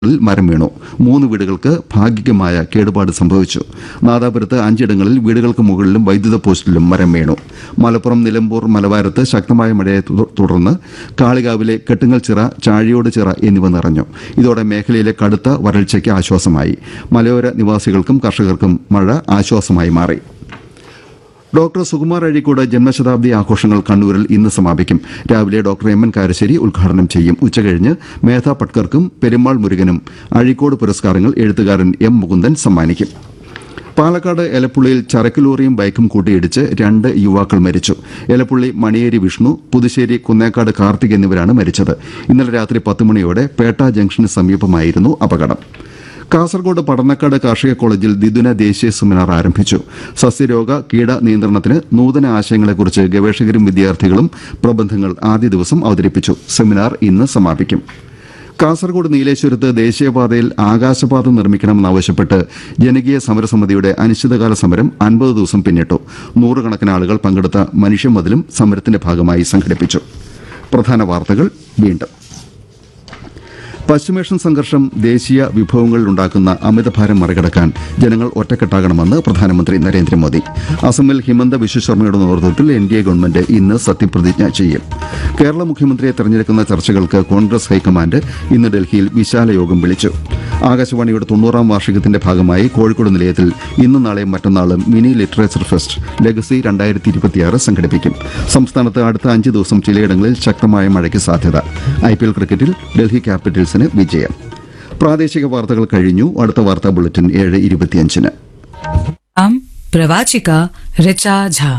ിൽ മരം വീണു മൂന്ന് വീടുകൾക്ക് ഭാഗികമായ കേടുപാട് സംഭവിച്ചു നാദാപുരത്ത് അഞ്ചിടങ്ങളിൽ വീടുകൾക്ക് മുകളിലും വൈദ്യുത പോസ്റ്റിലും മരം വീണു മലപ്പുറം നിലമ്പൂർ മലബാരത്ത് ശക്തമായ മഴയെ തു- തുടർന്ന് കാളികാവിലെ കെട്ടുങ്ങൽ ചിറ ചാഴിയോട് ചിറ എന്നിവ നിറഞ്ഞു ഇതോടെ മേഖലയിലെ കടുത്ത വരൾച്ചയ്ക്ക് ആശ്വാസമായി മലയോര നിവാസികൾക്കും കർഷകർക്കും മഴ ആശ്വാസമായി മാറി ഡോക്ടർ സുകുമാർ അഴീക്കോട് ജന്മശതാബ്ദി ആഘോഷങ്ങൾ കണ്ണൂരിൽ ഇന്ന് സമാപിക്കും രാവിലെ ഡോക്ടർ എം എൻ കാരശ്ശേരി ഉദ്ഘാടനം ചെയ്യും ഉച്ചകഴിഞ്ഞ് മേധ പട്കർക്കും പെരുമാൾ മുരുകനും അഴീക്കോട് പുരസ്കാരങ്ങൾ എഴുത്തുകാരൻ എം മുകുന്ദൻ സമ്മാനിക്കും പാലക്കാട് എലപ്പുള്ളിയിൽ ചരക്ക് ലോറിയും ബൈക്കും കൂട്ടിയിടിച്ച് രണ്ട് യുവാക്കൾ മരിച്ചു എലപ്പുള്ളി മണിയേരി വിഷ്ണു പുതുശ്ശേരി കുന്നേക്കാട് കാർത്തിക് എന്നിവരാണ് മരിച്ചത് ഇന്നലെ രാത്രി പത്ത് മണിയോടെ പേട്ട ജംഗ്ഷന് സമീപമായിരുന്നു അപകടം കാസർഗോഡ് പടന്നക്കാട് കാർഷിക കോളേജിൽ ദ്വിദിന ദേശീയ സെമിനാർ ആരംഭിച്ചു സസ്യരോഗ കീട നിയന്ത്രണത്തിന് നൂതന ആശയങ്ങളെക്കുറിച്ച് ഗവേഷകരും വിദ്യാർത്ഥികളും പ്രബന്ധങ്ങൾ ആദ്യ ദിവസം അവതരിപ്പിച്ചു സെമിനാർ ഇന്ന് സമാപിക്കും കാസർഗോഡ് നീലേശ്വരത്ത് ദേശീയപാതയിൽ ആകാശപാത നിർമ്മിക്കണമെന്നാവശ്യപ്പെട്ട് ജനകീയ സമരസമിതിയുടെ അനിശ്ചിതകാല സമരം അൻപത് ദിവസം പിന്നിട്ടു നൂറുകണക്കിന് ആളുകൾ പങ്കെടുത്ത മനുഷ്യമതിലും സമരത്തിന്റെ ഭാഗമായി സംഘടിപ്പിച്ചു പ്രധാന വാർത്തകൾ വീണ്ടും പശ്ചിമേഷ്യൻ സംഘർഷം ദേശീയ വിഭവങ്ങളിൽ ഉണ്ടാക്കുന്ന അമിതഭാരം മറികടക്കാൻ ജനങ്ങൾ ഒറ്റക്കെട്ടാകണമെന്ന് പ്രധാനമന്ത്രി നരേന്ദ്രമോദി അസമിൽ ഹിമന്ത വിശ്വശർമ്മയുടെ നേതൃത്വത്തിൽ എൻ ഡി എ ഗവൺമെന്റ് ഇന്ന് സത്യപ്രതിജ്ഞ ചെയ്യും കേരള മുഖ്യമന്ത്രിയെ തെരഞ്ഞെടുക്കുന്ന ചർച്ചകൾക്ക് കോൺഗ്രസ് ഹൈക്കമാൻഡ് ഇന്ന് ഡൽഹിയിൽ വിശാല യോഗം വിളിച്ചു ആകാശവാണിയുടെ തൊണ്ണൂറാം വാർഷികത്തിന്റെ ഭാഗമായി കോഴിക്കോട് നിലയത്തിൽ ഇന്നും നാളെയും മറ്റന്നാളും മിനി ലിറ്ററേച്ചർ ഫെസ്റ്റ് ലെഗസി രണ്ടായിരത്തി ഇരുപത്തിയാറ് സംഘടിപ്പിക്കും സംസ്ഥാനത്ത് അടുത്ത അഞ്ച് ദിവസം ചിലയിടങ്ങളിൽ ശക്തമായ മഴയ്ക്ക് സാധ്യത ഐ പി എൽ ക്രിക്കറ്റിൽ ഡൽഹി ക്യാപിറ്റൽസിന് വിജയം പ്രാദേശിക വാർത്തകൾ കഴിഞ്ഞു അടുത്ത വാർത്താ ബുള്ളറ്റിൻ ഏഴ് ഇരുപത്തിയഞ്ചിന് आम प्रवाचिका ऋचा झा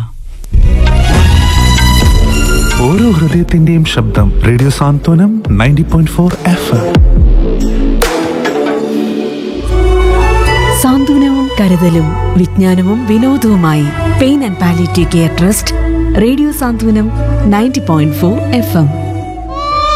ഓരോ ഹൃദയത്തിന്റെയും ശബ്ദം radio Santhwanam ninety point four F M സാന്ത്വനവും കരുതലും വിജ്ഞാനവും വിനോദവുമായി pain and palliative care trust radio Santhwanam ninety point four F M